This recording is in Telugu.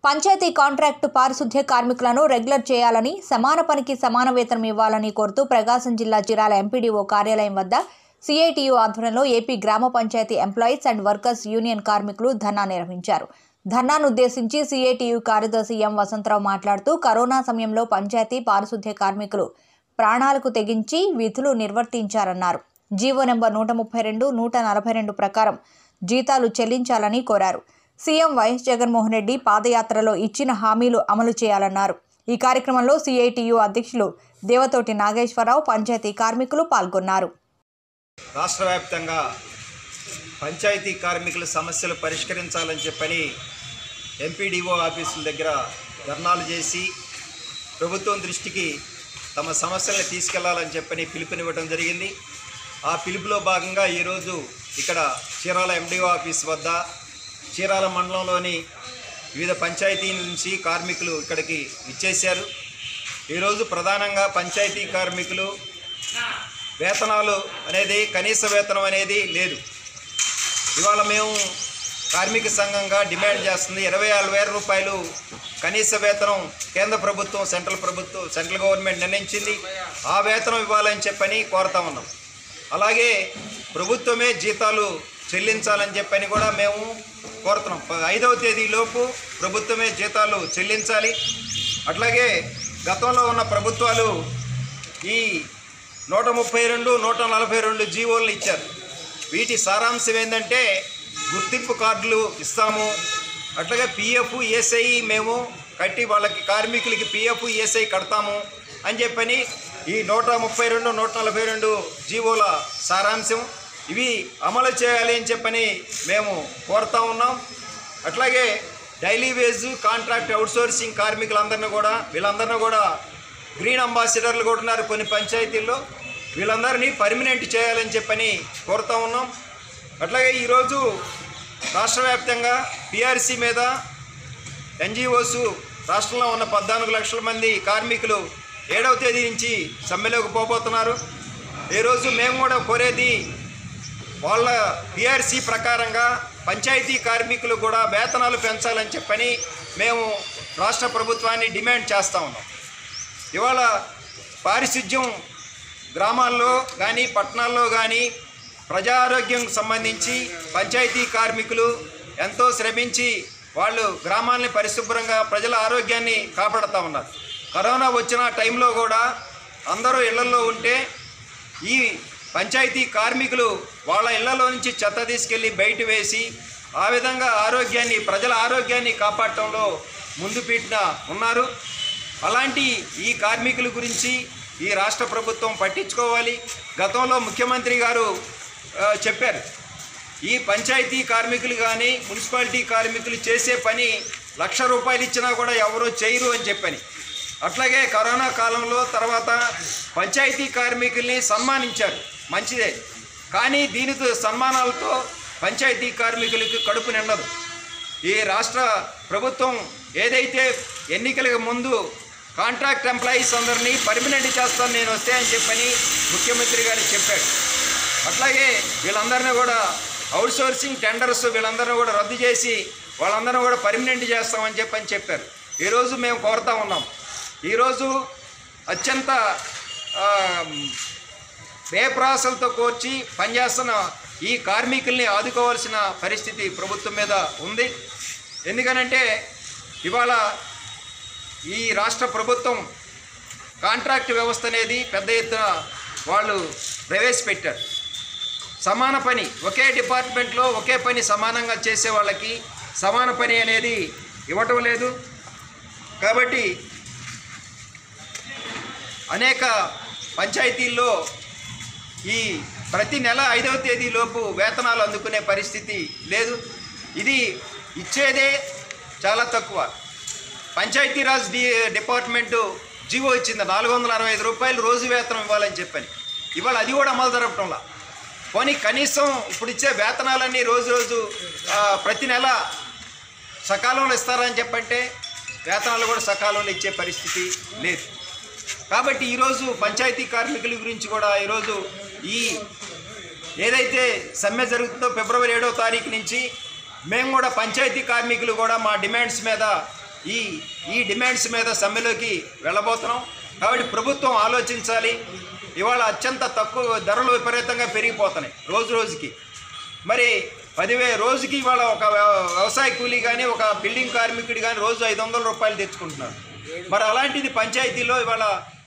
పంచాయతీ కాంట్రాక్టు పారిశుద్ధ్య కార్మికులను రెగ్యులర్ చేయాలని సమాన పనికి సమాన వేతనం ఇవ్వాలని కోరుతూ ప్రకాశం జిల్లా జిరాల ఎంపీడీఓ కార్యాలయం వద్ద సిఐటియు ఆధ్వర్యంలో AP Grama Panchayati employees and workers union కార్మికులు ధర్నా నిర్వహించారు ధర్నాను ఉద్దేశించి సిఐటియు కార్యదర్శి ఎం వసంతరావు మాట్లాడుతూ కరోనా సమయంలో పంచాయతీ పారిశుద్ధ్య కార్మికులు ప్రాణాలకు తెగించి విధులు నిర్వర్తించారన్నారు జీవో నెంబర్ నూట ముప్పై రెండు నూట నలభై రెండు ప్రకారం జీతాలు చెల్లించాలని కోరారు సీఎం వైఎస్ జగన్మోహన్ రెడ్డి పాదయాత్రలో ఇచ్చిన హామీలు అమలు చేయాలన్నారు ఈ కార్యక్రమంలో సిఐటియు అధ్యక్షులు దేవతోటి నాగేశ్వరరావు పంచాయతీ కార్మికులు పాల్గొన్నారు రాష్ట్ర వ్యాప్తంగా పంచాయతీ కార్మికుల సమస్యలు పరిష్కరించాలని చెప్పని ఎంపీడీఓ ఆఫీసుల దగ్గర ధర్నాలు చేసి ప్రభుత్వం దృష్టికి తమ సమస్యలను తీసుకెళ్లాలని చెప్పని పిలుపునివ్వడం జరిగింది ఆ పిలుపులో భాగంగా ఈరోజు ఇక్కడ చీరాల ఎండిఓ ఆఫీస్ వద్ద చీరాల మండలంలోని వివిధ పంచాయతీల నుంచి కార్మికులు ఇక్కడికి ఇచ్చేశారు ఈరోజు ప్రధానంగా పంచాయతీ కార్మికులు వేతనాలు అనేది కనీస వేతనం అనేది లేదు ఇవాళ మేము కార్మిక సంఘంగా డిమాండ్ చేస్తుంది ఇరవై ఆరు వేల రూపాయలు కనీస వేతనం కేంద్ర ప్రభుత్వం సెంట్రల్ ప్రభుత్వం సెంట్రల్ గవర్నమెంట్ నిర్ణయించింది ఆ వేతనం ఇవ్వాలని చెప్పని కోరుతా ఉన్నాం అలాగే ప్రభుత్వమే జీతాలు చెల్లించాలని చెప్పని కూడా మేము కోరుతున్నాం ప- ఐదవ తేదీలోపు ప్రభుత్వమే జీతాలు చెల్లించాలి అట్లాగే గతంలో ఉన్న ప్రభుత్వాలు ఈ నూట ముప్పై రెండు నూట నలభై రెండు జీవోలను ఇచ్చారు వీటి సారాంశం ఏంటంటే గుర్తింపు కార్డులు ఇస్తాము అట్లాగే పిఎఫ్ ఈఎస్ఐ మేము కట్టి వాళ్ళకి కార్మికులకి పిఎఫ్ ఈఎస్ఐ కడతాము అని చెప్పని ఈ నూట ముప్పై రెండు నూట నలభై రెండు జీవోల సారాంశం ఇవి అమలు చేయాలి అని చెప్పని మేము కోరుతా ఉన్నాం అట్లాగే డైలీ వేజ్ కాంట్రాక్ట్ అవుట్సోర్సింగ్ కార్మికులందరినీ కూడా వీళ్ళందరినీ కూడా గ్రీన్ అంబాసిడర్లు కూడా ఉన్నారు కొన్ని పంచాయతీల్లో వీళ్ళందరినీ పర్మనెంట్ చేయాలని చెప్పని కోరుతా ఉన్నాం అట్లాగే ఈరోజు రాష్ట్ర వ్యాప్తంగా పిఆర్సీ మీద ఎన్జిఓస్ రాష్ట్రంలో ఉన్న పద్నాలుగు లక్షల మంది కార్మికులు ఏడవ తేదీ నుంచి సమ్మెలోకి పోబోతున్నారు ఈరోజు మేము కూడా కోరేది వాళ్ళ పిఆర్సీ ప్రకారంగా పంచాయతీ కార్మికులు కూడా వేతనాలు పెంచాలని చెప్పని మేము రాష్ట్ర ప్రభుత్వాన్ని డిమాండ్ చేస్తూ ఉన్నాం ఇవాళ పారిశుద్ధ్యం గ్రామాల్లో కానీ పట్టణాల్లో కానీ ప్రజారోగ్యం సంబంధించి పంచాయతీ కార్మికులు ఎంతో శ్రమించి వాళ్ళు గ్రామాల్ని పరిశుభ్రంగా ప్రజల ఆరోగ్యాన్ని కాపాడుతూ ఉన్నారు కరోనా వచ్చిన టైంలో కూడా అందరూ ఇళ్లలో ఉంటే ఈ పంచాయతీ కార్మికులు వాళ్ళ ఇళ్లలో నుంచి చెత్త తీసుకెళ్ళి బయట వేసి ఆ విధంగా ఆరోగ్యాన్ని ప్రజల ఆరోగ్యాన్ని కాపాడటంలో ముందు పీటిన ఉన్నారు అలాంటి ఈ కార్మికుల గురించి ఈ రాష్ట్ర ప్రభుత్వం పట్టించుకోవాలి గతంలో ముఖ్యమంత్రి గారు ఆ, చెప్పారు ఈ పంచాయతీ కార్మికులు కానీ మున్సిపాలిటీ కార్మికులు చేసే పని లక్ష రూపాయలు ఇచ్చినా కూడా ఎవరూ చేయరు అని చెప్పని అట్లాగే కరోనా కాలంలో తర్వాత పంచాయతీ కార్మికుల్ని సన్మానించారు మంచిదే కానీ దీనితో సన్మానాలతో పంచాయతీ కార్మికులకు కడుపు నిండదు ఈ రాష్ట్ర ప్రభుత్వం ఏదైతే ఎన్నికలకు ముందు కాంట్రాక్ట్ ఎంప్లాయీస్ అందరినీ పర్మనెంట్ చేస్తాను నేను వస్తే అని చెప్పని ముఖ్యమంత్రి గారు చెప్పాడు అట్లాగే వీళ్ళందరినీ కూడా అవుట్ సోర్సింగ్ టెండర్స్ వీళ్ళందరినీ కూడా రద్దు చేసి వాళ్ళందరినీ కూడా పర్మనెంట్ చేస్తామని చెప్పని చెప్పారు ఈరోజు మేము కోరుతా ఉన్నాం ఈరోజు అత్యంత ఆ, పేప్రాసలతో కోర్చి పనిచేస్తున్న ఈ కార్మికుల్ని ఆదుకోవాల్సిన పరిస్థితి ప్రభుత్వం మీద ఉంది ఎందుకనంటే ఇవాళ ఈ రాష్ట్ర ప్రభుత్వం కాంట్రాక్ట్ వ్యవస్థ అనేది పెద్ద ఎత్తున వాళ్ళు ప్రవేశపెట్టారు సమాన పని ఒకే డిపార్ట్మెంట్లో ఒకే పని సమానంగా చేసే వాళ్ళకి సమాన పని అనేది ఇవ్వటం లేదు కాబట్టి అనేక పంచాయతీల్లో ఈ ప్రతి నెల ఐదవ తేదీలోపు వేతనాలు అందుకునే పరిస్థితి లేదు ఇది ఇచ్చేదే చాలా తక్కువ పంచాయతీరాజ్ డి డిపార్ట్మెంటు జీవో ఇచ్చింది నాలుగు వందల అరవై ఐదు రూపాయలు రోజు వేతనం ఇవ్వాలని చెప్పని ఇవాళ అది కూడా అమలు జరపటంలా పోనీ కనీసం ఇప్పుడు ఇచ్చే వేతనాలన్నీ రోజు రోజు ఆ, ప్రతి నెల సకాలంలో ఇస్తారని చెప్పంటే వేతనాలు కూడా సకాలంలో ఇచ్చే పరిస్థితి లేదు కాబట్టి ఈరోజు పంచాయతీ కార్మికుల గురించి కూడా ఈరోజు ఈ ఏదైతే సమ్మె జరుగుతుందో ఫిబ్రవరి ఏడో తారీఖు నుంచి మేము కూడా పంచాయతీ కార్మికులు కూడా మా డిమాండ్స్ మీద ఈ ఈ డిమాండ్స్ మీద సమ్మెలోకి వెళ్ళబోతున్నాం కాబట్టి ప్రభుత్వం ఆలోచించాలి ఇవాళ అత్యంత తక్కువ ధరలు విపరీతంగా పెరిగిపోతున్నాయి రోజు రోజుకి మరి పదివే రోజుకి ఇవాళ ఒక వ్య- వ్యవసాయ కూలీ కానీ ఒక బిల్డింగ్ కార్మికుడు కానీ రోజు ఐదు వందల రూపాయలు తెచ్చుకుంటున్నారు మరి అలాంటిది పంచాయతీలో ఇవాళ